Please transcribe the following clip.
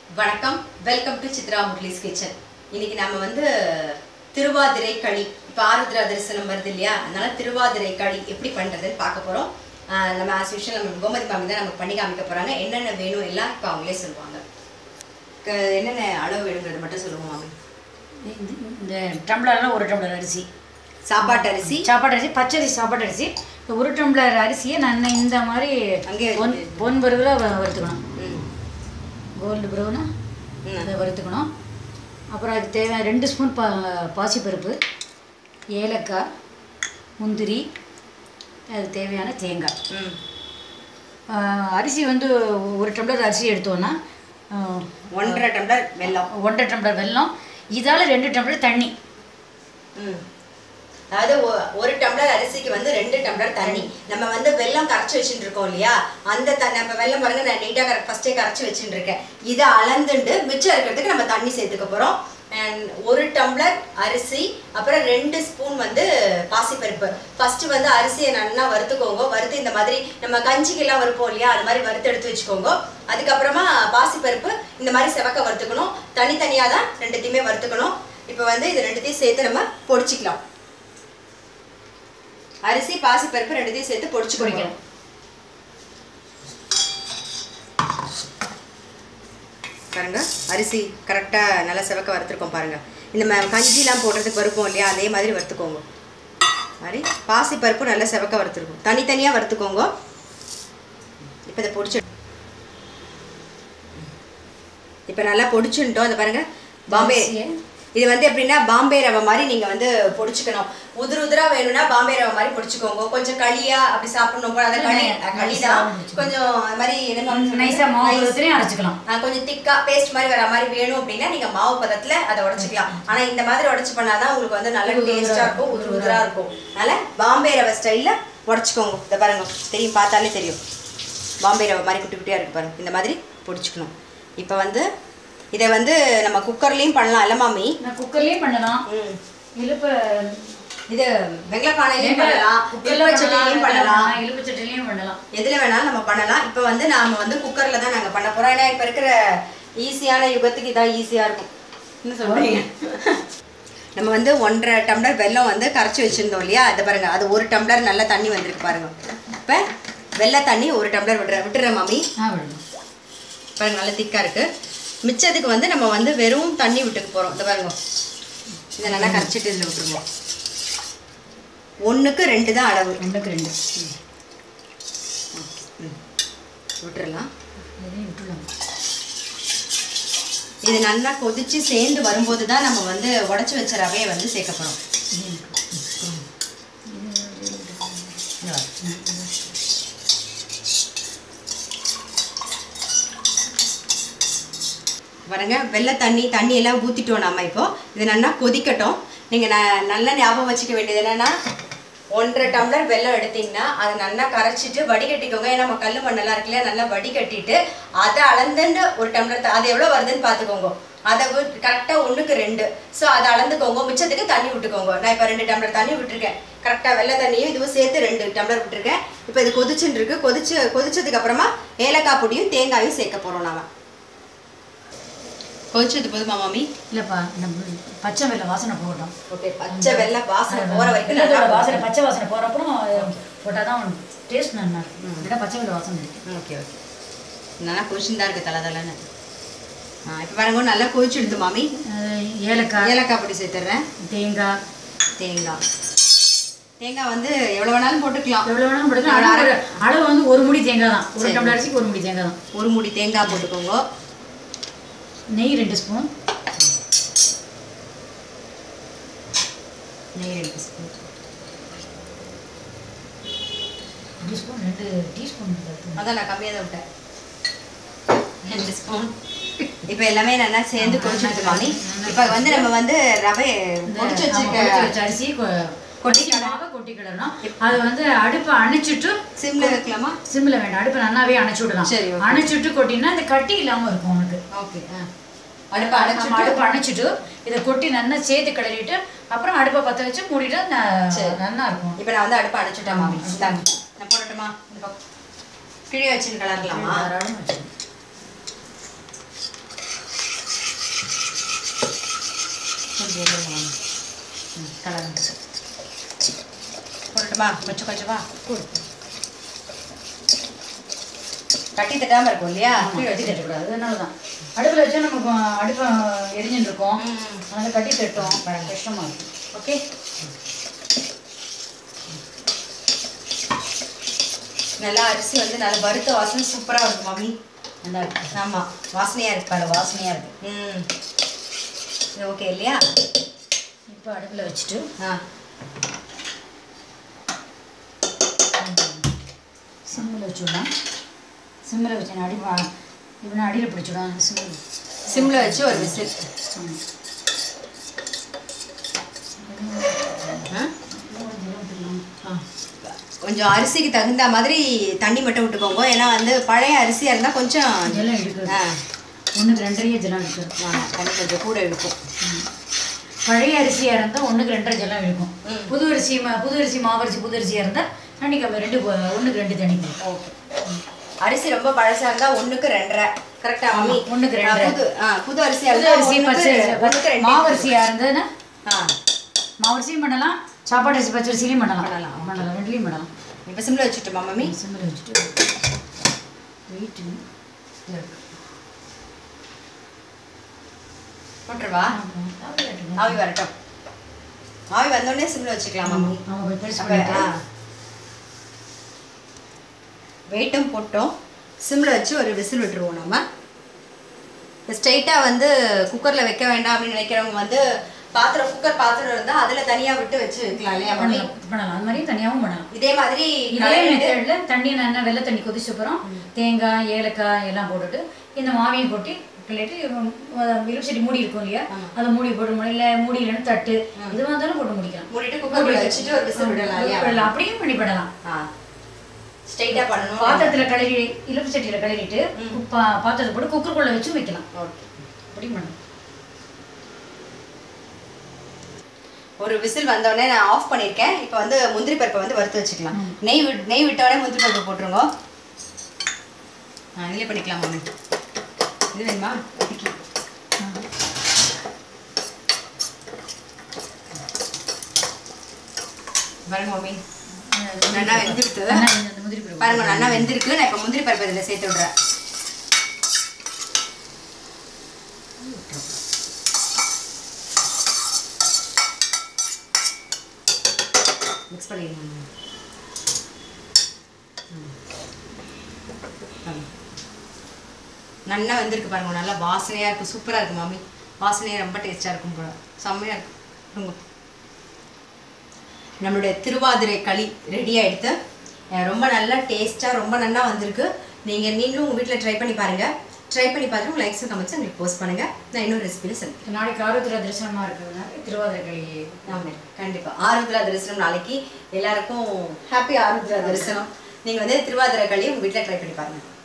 வணக்கம் welcome to Chitra முட்லிஸ் kitchen இன்னைக்கு நாம வந்து திருவாதிரை களி இப்போ ஆருத்ரா தரிசனம் வருது இல்லையா அதனால திருவாதிரை களி எப்படி பண்றதுன்னு பார்க்க போறோம் ஆஹ் நம்ம ஆஸ் யூஷுவல் நம்ம கோமதி மாமி தான் நமக்கு பண்ணி காமிக்க போறாங்க என்னென்ன வேணும் எல்லாம் இப்போ அவங்களே சொல்லுவாங்க க- என்னென்ன அளவு வேணுங்கிறது மட்டும் சொல்லுவோம் மாமி இந்த டம்ளர்லாம் ஒரு டம்ளர் அரிசி சாப்பாட்டு அரிசி சாப்பாடு அரிசி பச்சரிசி சாப்பாடு அரிசி இந்த ஒரு டம்ளர் அரிசியை நான் இந்த மாதிரி அங்கேயே பொன் பொன் பருவில் வறுத்துக்கணும் ம் கோல்டு ப்ரௌனு ம். அதை வறுத்துக்கணும் அப்புறம் அதுக்கு தேவையான ரெண்டு ஸ்பூன் பா பாசிப்பருப்பு ஏலக்காய் முந்திரி அதுக்கு தேவையான தேங்காய் ம் ஆஹ் அரிசி வந்து ஒரு டம்ளர் அரிசி எடுத்தோன்னா ஆஹ் ஒன்றரை டம்ளர் வெல்லம் ஒன்றரை டம்ளர் வெல்லம் இதால் ரெண்டு டம்ளர் தண்ணி ம். அதாவது ஒ- ஒரு டம்ளர் அரிசிக்கு வந்து ரெண்டு டம்ளர் தண்ணி நம்ம வந்து வெல்லம் கரைச்சி வச்சுட்டு இருக்கோம் இல்லையா அந்த த நம்ம வெல்லம் பாருங்க நான் நீட்டாக ஃபர்ஸ்டே கரைச்சி வச்சுட்டு இருக்கேன் இதை அளந்துண்டு மிச்சம் இருக்கிறதுக்கு நம்ம தண்ணி சேர்த்துக்க போகிறோம் அண்ட் ஒரு டம்ளர் அரிசி அப்புறம் ரெண்டு ஸ்பூன் வந்து பாசிப்பருப்பு ஃபர்ஸ்ட் வந்து அரிசியை நல்லா வறுத்துக்கோங்க வறுத்து இந்த மாதிரி நம்ம கஞ்சிக்கெல்லாம் வறுப்போம் இல்லையா அது மாதிரி வறுத்து எடுத்து வச்சுக்கோங்க அதுக்கப்புறமா பாசிப்பருப்பு இந்த மாதிரி செவக்க வறுத்துக்கணும் தனித்தனியாக தான் ரெண்டுத்தையுமே வறுத்துக்கணும் இப்போ வந்து இது ரெண்டுத்தையும் சேர்த்து நம்ம பொடிச்சிக்கலாம் அரிசி பாசிப்பருப்பு ரெண்டுத்தையும் சேர்த்து பொடிச்சு குடிக்கணும் பாருங்க அரிசி கரெக்டாக நல்லா செவக்க வறுத்துருக்கோம் பாருங்க இந்த ம- கஞ்சிலாம் போடுறதுக்கு வறுப்போம் இல்லையா அதே மாதிரி வறுத்துக்கோங்க மாதிரி பாசிப்பருப்பு நல்லா செவக்க வறுத்துருக்கும் தனித்தனியாக வறுத்துக்கோங்க இப்போ இதை பொடிச்சு இப்போ நல்லா பொடிச்சுட்டோம் அதை பாருங்க பாம்பே அரிசியை இது வந்து எப்படின்னா பாம்பே ரவை மாதிரி நீங்க வந்து பொடிச்சுக்கணும் உதிர உதிரா வேணும்னா பாம்பே ரவை மாதிரி பொடிச்சுக்கோங்க கொஞ்சம் களியா அப்படி சாப்பிடணும் போல அதை களி நை- களி நைஸா தான் பொடிச்சுக்கணும். கொஞ்சம் அது மாதிரி என்ன சொல்றது? நைஸாக மாவு Nice. பதத்துலையும் அரைச்சிக்கலாம் ஆ, கொஞ்சம் திக்கா பேஸ்ட் மாதிரி வர மாதிரி வேணும் அப்படின்னா நீங்க மாவு பதத்துல அதை உடைச்சுக்கலாம் ஆனா இந்த மாதிரி உடைச்சு பண்ணாதான் உங்களுக்கு வந்து நல்ல உதிர உதிரா டேஸ்டா இருக்கும் உதிர உதிரா இருக்கும் அதனால பாம்பே ரவை ஸ்டைல்ல உடைச்சுக்கோங்க இதை பாருங்க தெரியும் பார்த்தாலே தெரியும் பாம்பே ரவை மாதிரி குட்டி குட்டியா இருக்கு பாருங்க இந்த மாதிரி பொடிச்சுக்கணும் இப்போ வந்து இதை வந்து நம்ம குக்கர்லயும் பண்ணலாம் இல்ல மாமி நான் குக்கர்லேயும் பண்ணலாம் ம் இழுப்ப இது வெங்கலப்பானையிலையும் பண்ணலாம் இலுப்பச்சட்டிலையும் பண்ணலாம் இழுப்பச்சட்டிலையும் பண்ணலாம் எதுல வேணாலும் நம்ம பண்ணலாம் இப்போ வந்து நாம வந்து குக்கர்ல தான் நாங்க பண்ண போறோம் ஏன்னா இப்போ இருக்கிற ஈஸியான யுகத்துக்கு இதான் ஈஸியா இருக்கும் என்ன சொல்றீங்க நம்ம வந்து ஒன்றரை டம்ளர் வெல்லம் வந்து கரைச்சி வச்சிருந்தோம் இல்லையா அதை பாருங்க அது ஒரு டம்ளர் நல்ல தண்ணி வந்திருக்கு பாருங்க இப்போ வெள்ளை தண்ணி ஒரு டம்ளர் விட்டுற விட்டுறேன் மாமி ஆ விடணும் பாருங்க நல்லா திக்கா இருக்கு மிச்சத்துக்கு வந்து நம்ம வந்து வெறும் தண்ணி விட்டுக்க போறோம் இந்த பாருங்க இதை நல்லா கரைச்சிட்டு இதில் விட்டுருவோம் ஒண்ணுக்கு ரெண்டு தான் அளவு ரெண்டுக்கு ரெண்டு விட்டுறலாம் இதையும் விட்டுடலாம் இது நல்லா கொதிச்சு சேர்ந்து வரும்போது தான் நம்ம வந்து உடச்சி வச்ச ரவையை வந்து சேர்க்க போறோம் பாருங்க வெள்ளை தண்ணி தண்ணி எல்லாம் ஊற்றிட்டோம் நம்ம இப்போ இது நல்லா கொதிக்கட்டும் நீங்கள் ந நல்லா ஞாபகம் வச்சுக்க வேண்டியது என்னன்னா ஒன்றரை டம்ளர் வெல்லம் எடுத்தீங்கன்னா அதை நல்லா கரைச்சிட்டு வடிகட்டிக்கோங்க ஏன்னா நம்ம கல் மண்ணெல்லாம் இருக்குல்ல நல்லா வடிகட்டிட்டு அதை அளந்துன்னு ஒரு டம்ளர் த- அது எவ்வளோ வருதுன்னு பார்த்துக்கோங்க அதை கரெக்டாக ஒன்றுக்கு ரெண்டு ஸோ அதை அளந்துக்கோங்க மிச்சத்துக்கு தண்ணி விட்டுக்கோங்க நான் இப்போ ரெண்டு டம்ளர் தண்ணி விட்டுருக்கேன் கரெக்டாக வெள்ளை தண்ணியும் இதுவும் சேர்த்து ரெண்டு டம்ளர் விட்டுருக்கேன் இப்போ இது கொதிச்சுன்னு இருக்கு கொதிச்சு கொதிச்சதுக்கு அப்புறமா ஏலக்காய் பொடியும் தேங்காயும் சேர்க்க போகிறோம் நாம கொதிச்சது போதுமா மாமி இல்லைப்பா நம்ம பச்சை வெள்ளை வாசனை போகட்டும் ஓகே பச்சை வெள்ளை வாசனை போற வரைக்கும் இல்ல, நல்லா அதோட வாசனை பச்சை வாசனை போகிற அப்புறம் போட்டால் தான் டேஸ்ட் நல்லா இருக்கும் இல்லைன்னா பச்சை வெள்ளை வாசனை இருக்கு ஓகே ஓகே நல்லா கொதிச்சுன்னு தான் இருக்கு தலை தலைன்னு ஆ இப்போ பாருங்க நல்லா கொதிச்சு எடுத்து மாமி அது ஏலக்காய் ஏலக்காய் பொடி சேர்த்துறேன் தேங்காய் தேங்காய் தேங்காய் வந்து எவ்வளோ வேணாலும் போட்டுக்கலாம் எவ்வளோ வேணாலும் போட்டுக்கலாம் அளவு ஒரு- அளவு வந்து ஒரு முடி தேங்காய் தான் ஒரு சரி. டம்ளர் அரிசிக்கு ஒரு முடி தேங்காய் தான் ஒரு மூடி தேங்காய் போட்டுக்கோங்க நெய் ரெண்டு ஸ்பூன் நெய் ரெண்டு ஸ்பூன் ரெண்டு ஸ்பூன் ரெண்டு டீஸ்பூன் அதான் நான் கம்மியாக தான் விட்டேன் ரெண்டு ஸ்பூன் இப்போ எல்லாமே நல்லா சேர்ந்து கொதிச்சுட்டு மாமி இப்போ வந்து நம்ம வந்து ரவை பொடிச்சு வச்சிருக்க அரிசி கொ- கொட்டி கொட்டி மாவை கொட்டி கிடணும் அது வந்து அடுப்பை அணைச்சிட்டு சிம்ல வைக்கலாமா சிம்மில் வேண்டாம் அடுப்பை நல்லாவே அணைச்சி விடலாம் சரி, okay. அணைச்சிட்டு கொட்டினா இந்த கட்டி இல்லாமல் இருக்கும் உனக்கு ஓகே ஆ அடுப்பை நம்ம அடைச்சிட்டு அடுப்பை அணைச்சிட்டு இதை கொட்டி நல்லா சேர்த்து கிளறிட்டு அப்புறம் அடுப்பை பற்ற வச்சு மூடிட்டு ந- சரி. நல்லா இருக்கும் இப்போ நான் வந்து அடுப்பை அடைச்சிட்டேன் மாமி இந்தாங்க நான் போடட்டுமா இந்த பக்கம் கிழே வச்சுன்னு கலரலாமா தாராளமா வச்சுக்கணும். கலர் போடட்டுமா கொஞ்சம் கொஞ்சமா கூடு கட்டி தட்டாம இருக்கும் இல்லையா கீழே வச்சு தட்டக்கூடாது அதனால தான் அடுப்பில் வச்சா நமக்கு அடுப்பு எரிஞ்சுட்டு இருக்கோம் ம். அதனால கட்டி தட்டும் கஷ்டமாக இருக்கும் ஓகே நல்லா அரிசி வந்து நல்லா வறுத்த வாசனை சூப்பரா இருக்கும் மாமி நல்லா இருக்கும் ஆமா வாசனையா இருக்கு பாரு வாசனையாக இருக்குது ம் இது ஓகே இல்லையா இப்போ அடுப்பில் வச்சுட்டு ஆ சிம்மில் வச்சுடலாம் சிம்மில் வச்சு அடி வா- இப்படின்னா அடியில் பிடிச்சிடும் சிம்மில் சிம்ல வச்சு ஒரு விசில் கொஞ்சம் அரிசிக்கு தகுந்த மாதிரி தண்ணி மட்டும் விட்டுக்கோங்க ஏன்னா வந்து பழைய அரிசியா இருந்தா கொஞ்சம் ஜலம் எடுக்குது ஆ ஒன்றுக்கு ரெண்டரையே ஜலம் எடுக்குது ஆமா, தண்ணி கொஞ்சம் கூட இருக்கும் பழைய அரிசியாக இருந்தால் ஒன்றுக்கு ரெண்டரை ஜலம் இழுக்கும் ம். புது அரிசி மா- புது அரிசி மாவரிசி புது அரிசியாக இருந்தால் தண்ணி கம்மி ரெண்டு போ- ஒண்ணுக்கு ரெண்டு தண்ணி போடும் ஓகே அரிசி ரொம்ப பழசா இருந்தா ஒண்ணுக்கு ரெண்டரை கரெக்டா ஆமா, மம்மி ஒண்ணுக்கு ஆ, ரெண்டரை. புது ஆ புது அரிசியா புது இருந்தா அரிசி பச்சை ஒண்ணுக்கு- ஒண்ணுக்கு ரெண்டே மாவரிசியாக இருந்ததுன்னா ஆ மாவரிசியும் பண்ணலாம் சாப்பாடு அரிசி பச்சை அரிசிலையும் பண்ணலாம் பண்ணலாம், okay. பண்ணலாம் ரெண்டுலையும் பண்ணலாம் இப்போ சிம்ல வச்சுட்டுமா மம்மி சிம்மில் வச்சுட்டு வெயிட்டு போட்டுருவா ஆவி வரட்டும் ஆவி வந்தோடனே சிம்ல வச்சுக்கலாம் மம்மி அவங்க பெருசு அப்ப, பண்ணிட்டு ஆ. வெயிட்டும் போட்டோம் சிம்ல வச்சு ஒரு விசில் விட்டுருவோம் நம்ம ஸ்ட்ரைட்டாக வந்து குக்கரில் வைக்க வேண்டாம் அப்படின்னு நினைக்கிறவங்க வந்து பாத்திரம் குக்கர் பாத்திரம் இருந்தால் அதில் தனியாக விட்டு வச்சு வைக்கலாம் இல்லையா மம்மி பண்ணலாம் பண்ணலாம் அது மாதிரியும் தனியாகவும் பண்ணலாம் இதே மாதிரி இதே கலரிட்டு- மெத்தடில் தண்ணி நல்லா வெள்ளை தண்ணி கொதிச்ச அப்புறம் தேங்காய் ஏலக்காய் எல்லாம் போட்டுட்டு இந்த மாவையும் கொட்டி கிள்ளிட்டு இலுப்பு சட்டி மூடி இருக்கும் இல்லையா அதை மூடி போட்டு மூடி இல்லை மூடி இல்லைன்னு தட்டு எதுவாக இருந்தாலும் போட்டு முடிக்கலாம் மூடிட்டு குக்கர் வச்சுட்டு ஒரு விசில் விடலாம் இல்லையா விடலாம். அப்படியும் பண்ணி பண்ணலாம் ஆ ஸ்ட்ரைட்டாக பண்ணணும் பாத்திரத்துல கழுவி இலுப்பு சட்டியில் கழுவிட்டு பா பாத்திரத்தை போட்டு குக்கருக்குள்ளே வச்சும் வைக்கலாம் ஓகே அப்படியும் பண்ணலாம் ஒரு விசில் வந்தோடனே நான் ஆஃப் பண்ணியிருக்கேன் இப்போ வந்து முந்திரி பருப்பை வந்து வறுத்து வச்சுக்கலாம் நெய் விட் நெய் விட்டோடனே முந்திரி பருப்பு போட்டுருங்க ஆ இதுலேயே பண்ணிக்கலாம் மாமி இது வேணுமா பாருங்க மாமி நல்லா வெந்திருக்கு நல்லா இந்த முந்திரி பருப்பு பாருங்க நல்லா வெந்திருக்கு நான் இப்போ முந்திரி பருப்பு இதில் சேர்த்து விடுறேன் மிக்ஸ் பண்ணிடலாம் நல்லா வெந்திருக்கு பாருங்க நல்லா வாசனையாக இருக்குது சூப்பராக இருக்குது மாமி வாசனையாக ரொம்ப டேஸ்ட்டாக இருக்கும் போல செம்மையாக இருக்கு பாருங்க. நம்மளுடைய திருவாதிரை களி ரெடி ஆயிடுத்து அஹ் ரொம்ப நல்லா டேஸ்ட்டாக ரொம்ப நல்லா வந்திருக்கு நீங்கள் நீங்களும் உங்கள் வீட்டில் ட்ரை பண்ணி பாருங்கள் ட்ரை பண்ணி பார்த்துட்டு உங்கள் லைக்ஸும் கமெண்ட்ஸ் எங்களுக்கு போஸ்ட் பண்ணுங்கள் நான் இன்னொரு ரெசிபியில் சொல்லுங்கள் நாளைக்கு ஆரோக்கிய தரிசனமாக இருக்கிறதுனால திருவாதிரை களி ஆமாம் கண்டிப்பாக ஆருத்ரா தரிசனம் நாளைக்கு எல்லாருக்கும் ஹாப்பி ஆருத்ரா தரிசனம் நீங்கள் வந்து திருவாதிரை களி உங்கள் வீட்டில் ட்ரை பண்ணி பாருங்கள்